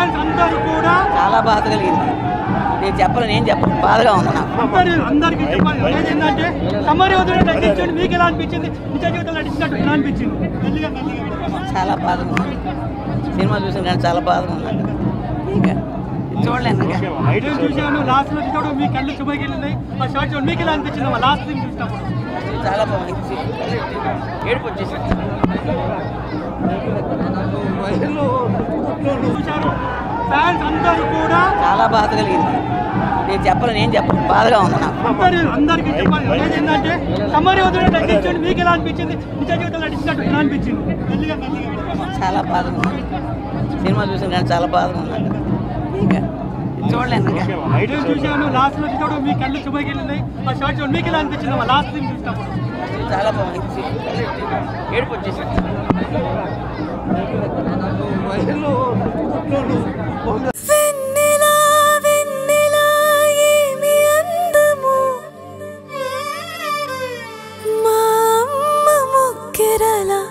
fans అందరూ కూడా చాలా బాధ కలిగింది నేను చెప్పను నేను చెప్పను బాధగా ఉంది నాకు అందరూ అందరికీ చెప్పాలి ఏంటంటే సమ్మర్ వదిలి నటించండి మీకు ఎలా అనిపించింది నిజ జీవితంలో నటించినట్టు ఎలా అనిపించింది మెల్లిగా మెల్లిగా చాలా బాధగా ఉంది సినిమా చూసిన కానీ చాలా బాధగా ఉంది నాకు ఇంకా చూడలేను ఇంకా నేను చూశాను లాస్ట్ లో చూసాడు మీ కళ్ళు చుమగిలినాయి ఆ షార్ట్ చూడండి మీకు ఎలా అనిపించింది లాస్ట్ సీన్ చూసినప్పుడు చాలా బాగుంది ఏడుపు వచ్చేసింది చూశారు ఫ్యాన్స్ అందరూ కూడా చాలా బాధ కలిగింది నేను చెప్పను నేను చెప్పను బాధగా ఉంది నాకు అందరూ అందరికీ చెప్పాలి ఏంటంటే సమ్మర్ వదిలి నటించండి మీకు ఎలా అనిపించింది నిజ జీవితంలో నటించినట్టు ఎలా అనిపించింది మెల్లిగా మెల్లిగా చాలా బాధగా ఉంది సినిమా చూసిన కానీ చాలా బాధగా ఉంది నాకు ఇంకా చూడలేను ఇంకా నేను చూశాను లాస్ట్ లో చూసాడు మీ కళ్ళు చుమగిలినాయి ఆ షార్ట్ చూడండి మీకు ఎలా అనిపించింది లాస్ట్ సీన్ చూసినప్పుడు చాలా బాగుంది ఏడుపు వచ్చేసింది వెన్నెలా వెన్నెలా ఏమి అందము మా అమ్మ ముక్కెరలా